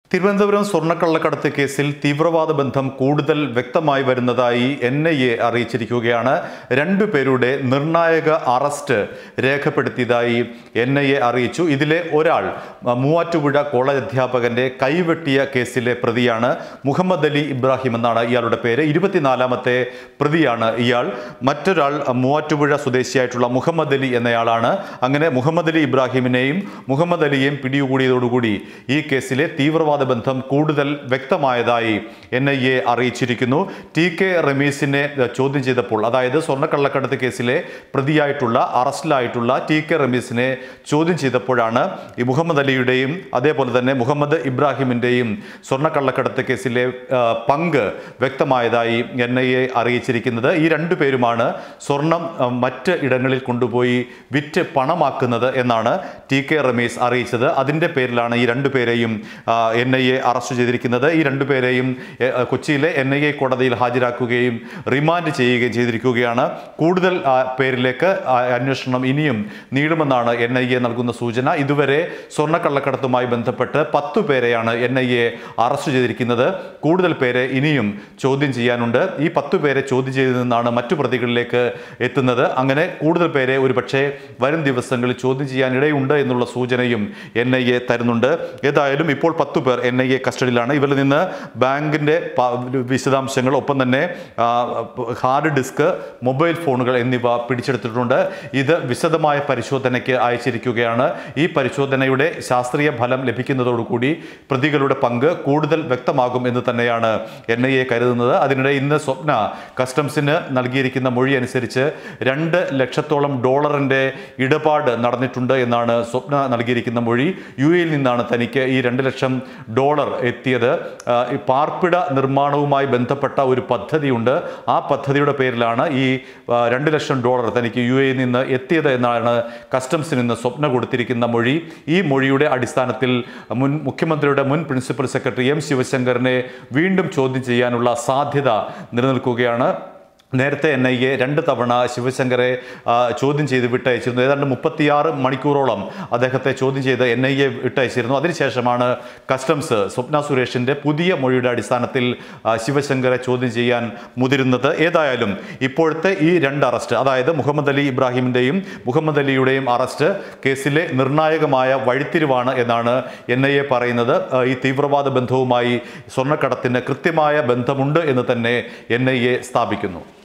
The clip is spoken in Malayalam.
തിരുവനന്തപുരം സ്വർണ്ണക്കള്ളക്കടത്ത് കേസിൽ തീവ്രവാദ ബന്ധം കൂടുതൽ വ്യക്തമായി വരുന്നതായി എൻ ഐ എ അറിയിച്ചിരിക്കുകയാണ് രണ്ടുപേരുടെ നിർണായക അറസ്റ്റ് രേഖപ്പെടുത്തിയതായി എൻ ഐ എ അറിയിച്ചു ഇതിലെ ഒരാൾ അഹ്, മൂവാറ്റുപുഴ കോളേജ് അധ്യാപകന്റെ കൈവെട്ടിയ കേസിലെ പ്രതിയാണ് മുഹമ്മദ് അലി ഇബ്രാഹിം എന്നാണ് ഇയാളുടെ പേര് ഇരുപത്തിനാലാമത്തെ പ്രതിയാണ് ഇയാൾ മറ്റൊരാൾ അഹ്, മൂവാറ്റുപുഴ സ്വദേശിയായിട്ടുള്ള മുഹമ്മദ് അലി എന്നയാളാണ് അങ്ങനെ മുഹമ്മദ് അലി ഇബ്രാഹിമിനെയും മുഹമ്മദ് അലിയെയും പിടികൂടിയതോടുകൂടി ഈ കേസിലെ തീവ്രവാദ ബന്ധം കൂടുതൽ വ്യക്തമായതായി എൻ ഐ എ അറിയിച്ചിരിക്കുന്നു ടി കെ റമീസിനെ ഏഹ്, ചോദ്യം ചെയ്തപ്പോൾ അതായത് സ്വർണ്ണക്കള്ളക്കടത്ത് കേസിലെ പ്രതിയായിട്ടുള്ള അറസ്റ്റിലായിട്ടുള്ള ടി കെ റമീസിനെ ചോദ്യം ചെയ്തപ്പോഴാണ് ഈ മുഹമ്മദ് അലിയുടെയും അതേപോലെ തന്നെ മുഹമ്മദ് ഇബ്രാഹിമിൻ്റെയും സ്വർണ്ണക്കള്ളക്കടത്ത് കേസിലെ ഏഹ്, പങ്ക് വ്യക്തമായതായി എൻ ഐ എ അറിയിച്ചിരിക്കുന്നത് ഈ രണ്ടു പേരുമാണ് സ്വർണം ഏഹ്, മറ്റ് ഇടങ്ങളിൽ കൊണ്ടുപോയി വിറ്റ് പണമാക്കുന്നത് എന്നാണ് ടി കെ റമീസ് അറിയിച്ചത് അതിൻ്റെ പേരിലാണ് ഈ രണ്ടു പേരെയും എൻ ഐ എ അറസ്റ്റ് ചെയ്തിരിക്കുന്നത് ഈ രണ്ടുപേരെയും എ, കൊച്ചിയിലെ എൻ ഐ എ കോടതിയിൽ ഹാജരാക്കുകയും റിമാൻഡ് ചെയ്യുകയും ചെയ്തിരിക്കുകയാണ് കൂടുതൽ ആ, പേരിലേക്ക് ആ, അന്വേഷണം ഇനിയും നീളുമെന്നാണ് എൻ ഐ എ നൽകുന്ന സൂചന ഇതുവരെ സ്വർണ്ണക്കള്ളക്കടത്തുമായി ബന്ധപ്പെട്ട് പത്തു പേരെയാണ് എൻ ഐ എ അറസ്റ്റ് ചെയ്തിരിക്കുന്നത് കൂടുതൽ പേരെ ഇനിയും ചോദ്യം ചെയ്യാനുണ്ട് ഈ പത്തു പേരെ ചോദ്യം ചെയ്തു നിന്നാണ് മറ്റു പ്രതികളിലേക്ക് എത്തുന്നത് അങ്ങനെ കൂടുതൽ പേരെ ഒരു പക്ഷേ വരും ദിവസങ്ങളിൽ ചോദ്യം ചെയ്യാൻ ഇടയുണ്ട് എന്നുള്ള സൂചനയും എൻ ഐ എ തരുന്നുണ്ട് ഏതായാലും ഇപ്പോൾ പത്തു പേർ എൻ ഐ എ കസ്റ്റഡിയിലാണ് ഇവരിൽ നിന്ന് ബാങ്കിന്റെ പ- വിശദാംശങ്ങൾ ഒപ്പം തന്നെ ആ, ഹാർഡ് ഡിസ്ക് മൊബൈൽ ഫോണുകൾ എന്നിവ പിടിച്ചെടുത്തിട്ടുണ്ട് ഇത് വിശദമായ പരിശോധനയ്ക്ക് അയച്ചിരിക്കുകയാണ് ഈ പരിശോധനയുടെ ശാസ്ത്രീയ ഫലം ലഭിക്കുന്നതോടുകൂടി പ്രതികളുടെ പങ്ക് കൂടുതൽ വ്യക്തമാകും എന്ന് തന്നെയാണ് എൻ ഐ എ കരുതുന്നത് അതിനിടെ ഇന്ന് സ്വപ്ന കസ്റ്റംസിന് നൽകിയിരിക്കുന്ന മൊഴി അനുസരിച്ച് രണ്ട് ലക്ഷത്തോളം ഡോളറിന്റെ ഇടപാട് നടന്നിട്ടുണ്ട് എന്നാണ് സ്വപ്ന നൽകിയിരിക്കുന്ന മൊഴി യു എയിൽ നിന്നാണ് തനിക്ക് ഈ രണ്ട് ലക്ഷം ഡോളർ എത്തിയത് ആ, ഈ പാർപ്പിട നിർമ്മാണവുമായി ബന്ധപ്പെട്ട ഒരു പദ്ധതിയുണ്ട് ആ പദ്ധതിയുടെ പേരിലാണ് ഈ ആ, രണ്ട് ലക്ഷം ഡോളർ തനിക്ക് യു എയിൽ നിന്ന് എത്തിയത് എന്നാണ് കസ്റ്റംസിന് ഇന്ന് സ്വപ്ന കൊടുത്തിരിക്കുന്ന മൊഴി ഈ മൊഴിയുടെ അടിസ്ഥാനത്തിൽ മുൻ മുഖ്യമന്ത്രിയുടെ മുൻ പ്രിൻസിപ്പൽ സെക്രട്ടറി എം ശിവശങ്കറിനെ വീണ്ടും ചോദ്യം ചെയ്യാനുള്ള സാധ്യത നിലനിൽക്കുകയാണ് നേരത്തെ എൻ ഐ എ രണ്ട് തവണ ശിവശങ്കറെ ആ, ചോദ്യം ചെയ്ത് വിട്ടയച്ചിരുന്നു ഏതാണ്ട് മുപ്പത്തിയാറ് മണിക്കൂറോളം അദ്ദേഹത്തെ ചോദ്യം ചെയ്ത് എൻ ഐ എ വിട്ടയച്ചിരുന്നു അതിനുശേഷമാണ് കസ്റ്റംസ് സ്വപ്ന സുരേഷിൻ്റെ പുതിയ മൊഴിയുടെ അടിസ്ഥാനത്തിൽ ആ, ശിവശങ്കറെ ചോദ്യം ചെയ്യാൻ മുതിരുന്നത് ഏതായാലും ഇപ്പോഴത്തെ ഈ രണ്ട് അറസ്റ്റ് അതായത് മുഹമ്മദ് അലി ഇബ്രാഹിമിൻ്റെയും മുഹമ്മദ് അലിയുടെയും അറസ്റ്റ് കേസിലെ നിർണായകമായ വഴിത്തിരിവാണ് എന്നാണ് എൻ ഐ എ പറയുന്നത് ആ, ഈ തീവ്രവാദ ബന്ധവുമായി സ്വർണ്ണക്കടത്തിന് കൃത്യമായ ബന്ധമുണ്ട് എന്ന് തന്നെ എൻ ഐ എ സ്ഥാപിക്കുന്നു